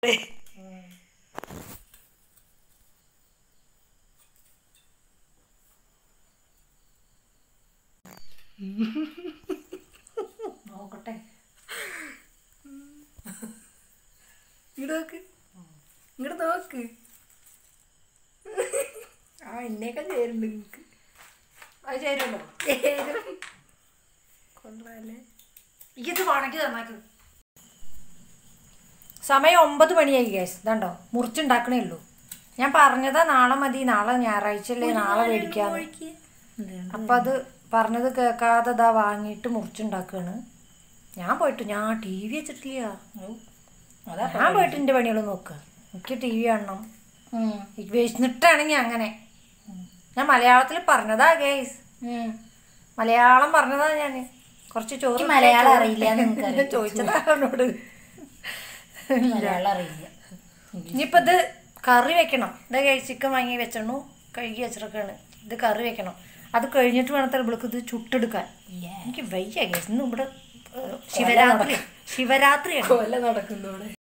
നോക്കട്ടെ ഇങ്ങോട്ട് നോക്ക് ഇങ്ങോട്ട് നോക്ക് ആ എന്നേക്കാൾ ചേരുന്നുണ്ട് നിങ്ങക്ക് അത് ചേരുമല്ലോ ചേരും കൊള്ളാല്ലേ ഇത് വേണമെങ്കിൽ തന്നാക്ക് സമയം ഒമ്പത് മണിയായി ഗ്യാസ് ഇതുണ്ടോ മുറിച്ചുണ്ടാക്കണേ ഉള്ളൂ ഞാൻ പറഞ്ഞതാ നാളെ മതി നാളെ ഞായറാഴ്ച അല്ലേ നാളെ മേടിക്കാന്ന് അപ്പം അത് പറഞ്ഞത് കേൾക്കാതെ ഇതാ വാങ്ങിയിട്ട് മുറിച്ചുണ്ടാക്കുകയാണ് ഞാൻ പോയിട്ട് ഞാൻ ടി വി വെച്ചിട്ടില്ല അതാ ഞാൻ പോയിട്ട് എൻ്റെ പണികൾ നോക്കുക എനിക്ക് ടി വി കാണണം എനിക്ക് വിശന്നിട്ടാണെങ്കിൽ അങ്ങനെ ഞാൻ മലയാളത്തിൽ പറഞ്ഞതാ ഗേസ് മലയാളം പറഞ്ഞതാ ഞാൻ കുറച്ച് ചോറ് എനിക്ക് മലയാളം അറിയില്ല എന്ന് നിനക്കറിയാം. ചോദിച്ചതാ അവനോട് മലയാളം അറിയില്ല ഇനിയിപ്പോൾ ഇത് കറി വെക്കണം ഇത് കഴി- ചിക്കൻ വാങ്ങി വെച്ചണു കഴുകി വെച്ചിട്ടൊക്കെയാണ് ഇത് കറി വെക്കണം അത് കഴിഞ്ഞിട്ട് വേണം ഇവൾക്ക് ഇത് ചുട്ടെടുക്കാൻ എനിക്ക് വയ്യ ഗേസ് ഇന്ന് ഇവിടെ ഏഹ്, ശിവരാത്രി ശിവരാത്രിയാണ് കൊല നടക്കുന്നോടെ